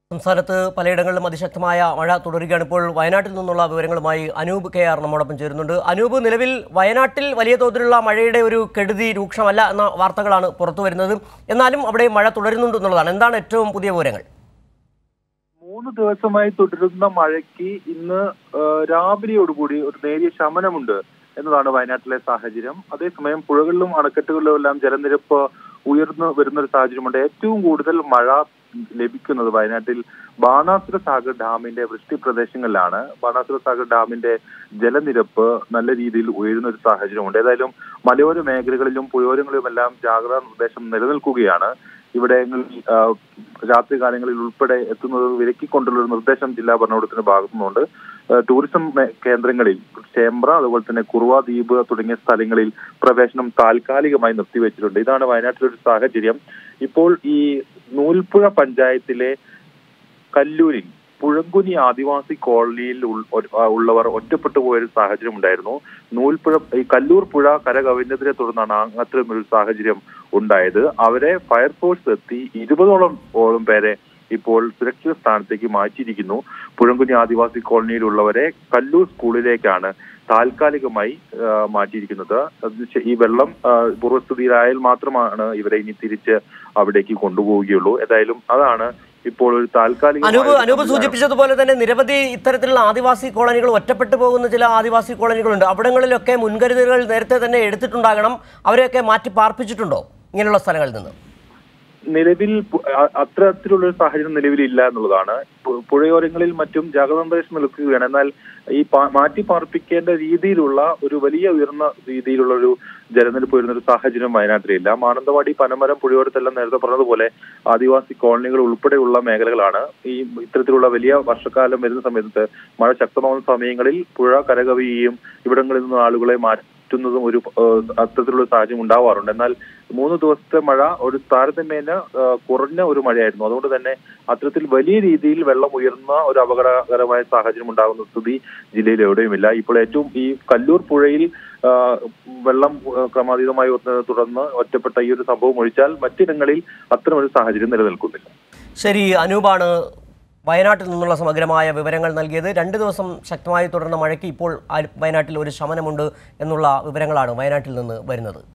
സംസ്ഥാനത്ത് പലയിടങ്ങളിലും അതിശക്തമായ മഴ തുടരുകയാണ് ഇപ്പോൾ വയനാട്ടിൽ നിന്നുള്ള വിവരങ്ങളുമായി അനൂപ് കെ ആർ നമ്മോടൊപ്പം ചേരുന്നുണ്ട് അനൂപ് നിലവിൽ വയനാട്ടിൽ വലിയ തോതിലുള്ള മഴയുടെ ഒരു കെടുതി രൂക്ഷമല്ല എന്ന വാർത്തകളാണ് പുറത്തു വരുന്നത് എന്നാലും അവിടെ മഴ തുടരുന്നുണ്ട് എന്നുള്ളതാണ് എന്താണ് ഏറ്റവും പുതിയ വിവരങ്ങൾ മൂന്ന് ദിവസമായി തുടരുന്ന മഴയ്ക്ക് ഇന്ന് ആ, രാവിലെയോടുകൂടി ഒരു നേരിയ ശമനമുണ്ട് എന്നതാണ് വയനാട്ടിലെ സാഹചര്യം അതേസമയം പുഴകളിലും അണക്കെട്ടുകളിലും എല്ലാം ജലനിരപ്പ് ഉയർന്നു വരുന്ന ഒരു സാഹചര്യമുണ്ട് ഏറ്റവും കൂടുതൽ മഴ ലഭിക്കുന്നത് വയനാട്ടിൽ ബാണാസുര സാഗർ ഡാമിന്റെ വൃഷ്ടി പ്രദേശങ്ങളിലാണ് ബാണാസുര സാഗർ ഡാമിന്റെ ജലനിരപ്പ് നല്ല രീതിയിൽ ഉയരുന്ന ഒരു സാഹചര്യമുണ്ട് ഏതായാലും മലയോര മേഖലകളിലും പുഴയോരങ്ങളിലും എല്ലാം ജാഗ്രതാ നിർദ്ദേശം നിലനിൽക്കുകയാണ് ഇവിടങ്ങളിൽ ആ, രാത്രികാലങ്ങളിൽ ഉൾപ്പെടെ എത്തുന്നത് വിലക്കിക്കൊണ്ടുള്ള ഒരു നിർദ്ദേശം ജില്ലാ ഭരണകൂടത്തിന്റെ ഭാഗത്തുനിന്നുണ്ട് ആ, ടൂറിസം മേ- കേന്ദ്രങ്ങളിൽ ചേമ്പ്ര അതുപോലെ തന്നെ കുറുവ ദ്വീപ് തുടങ്ങിയ സ്ഥലങ്ങളിൽ പ്രവേശനം താൽക്കാലികമായി നിർത്തിവെച്ചിട്ടുണ്ട് ഇതാണ് വയനാട്ടിലെ ഒരു സാഹചര്യം ഇപ്പോൾ ഈ നൂൽപ്പുഴ പഞ്ചായത്തിലെ കല്ലൂരിൽ പുഴങ്കുനി ആദിവാസി കോളനിയിൽ ഉൾ- ഒരു- ആ, ഉള്ളവർ ഒറ്റപ്പെട്ടു പോയൊരു സാഹചര്യം ഉണ്ടായിരുന്നു നൂൽപ്പുഴ ഈ കല്ലൂർ പുഴ കര കവിഞ്ഞതിനെ തുടർന്നാണ് അത്തരം ഒരു സാഹചര്യം ഉണ്ടായത് അവരെ ഫയർഫോഴ്സ് എത്തി ഇരുപതോളം ഓളം പേരെ ഇപ്പോൾ സുരക്ഷിത സ്ഥാനത്തേക്ക് മാറ്റിയിരിക്കുന്നു പുഴങ്കുനി ആദിവാസി കോളനിയിലുള്ളവരെ കല്ലൂർ സ്കൂളിലേക്കാണ് താൽക്കാലികമായി ആ, മാറ്റിയിരിക്കുന്നത് അത് ശ- ഈ വെള്ളം ആ, പൂർവ്വസ്ഥിതിയിലായാൽ മാത്രമാണ് ഇവരെ ഇനി തിരിച്ച് അവിടേക്ക് കൊണ്ടുപോവുകയുള്ളൂ ഏതായാലും അതാണ് ഇപ്പോൾ ഒരു താൽക്കാലിക അനൂപ് അനൂപ് സൂചിപ്പിച്ചതുപോലെ തന്നെ നിരവധി ഇത്തരത്തിലുള്ള ആദിവാസി കോളനികൾ ഒറ്റപ്പെട്ടു പോകുന്ന ചില ആദിവാസി കോളനികളുണ്ട് അവിടങ്ങളിലൊക്കെ മുൻകരുതലുകൾ നേരത്തെ തന്നെ എടുത്തിട്ടുണ്ടാകണം അവരെയൊക്കെ മാറ്റി പാർപ്പിച്ചിട്ടുണ്ടോ ഇങ്ങനെയുള്ള സ്ഥലങ്ങളിൽ നിന്ന് നിലവിൽ പു- അ- അത്തരത്തിലുള്ള ഒരു സാഹചര്യം നിലവിലില്ല എന്നുള്ളതാണ് പു- പുഴയോരങ്ങളിൽ മറ്റും ജാഗ്രതാ നിർദ്ദേശം നിൽക്കുകയാണ് എന്നാൽ ഈ പാ- മാറ്റി പാർപ്പിക്കേണ്ട രീതിയിലുള്ള ഒരു വലിയ ഉയർന്ന രീതിയിലുള്ള ഒരു ജലനിരപ്പ് വരുന്ന ഒരു സാഹചര്യം വയനാട്ടിലില്ല മാനന്തവാടി പനമരം പുഴയോരത്തെല്ലാം നേരത്തെ പറഞ്ഞതുപോലെ ആദിവാസി കോളനികൾ ഉൾപ്പെടെയുള്ള മേഖലകളാണ് ഈ ഇത്തരത്തിലുള്ള വലിയ വർഷക്കാലം വരുന്ന സമയത്ത് മഴ ശക്തമാവുന്ന സമയങ്ങളിൽ പുഴ കരകവിയുകയും ഇവിടങ്ങളിൽ നിന്ന് ആളുകളെ മാറ്റുന്നതും ഒരു ഏഹ്, അത്തരത്തിലുള്ള സാഹചര്യം ഉണ്ടാവാറുണ്ട് എന്നാൽ മൂന്ന് ദിവസത്തെ മഴ ഒരു താരതമ്യേന ആ, കുറഞ്ഞ ഒരു മഴയായിരുന്നു അതുകൊണ്ട് തന്നെ അത്തരത്തിൽ വലിയ രീതിയിൽ വെള്ളം ഉയർന്ന ഒരു അപകടകരമായ സാഹചര്യം ഉണ്ടാകുന്ന സ്ഥിതി ജില്ലയിൽ എവിടെയുമില്ല ഇപ്പോൾ ഏറ്റവും ഈ കല്ലൂർ പുഴയിൽ ആ, വെള്ളം ആ, ക്രമാതീതമായി വന്നതിനെ തുടർന്ന് ഒറ്റപ്പെട്ട ഈ ഒരു സംഭവം ഒഴിച്ചാൽ മറ്റിടങ്ങളിൽ അത്തരമൊരു സാഹചര്യം നിലനിൽക്കുന്നില്ല ശരി അനൂപാണ് വയനാട്ടിൽ നിന്നുള്ള സമഗ്രമായ വിവരങ്ങൾ നൽകിയത് രണ്ട് ദിവസം ശക്തമായി തുടർന്ന മഴയ്ക്ക് ഇപ്പോൾ ആ- വയനാട്ടിൽ ഒരു ശമനമുണ്ട് എന്നുള്ള വിവരങ്ങളാണ് വയനാട്ടിൽ നിന്ന് വരുന്നത്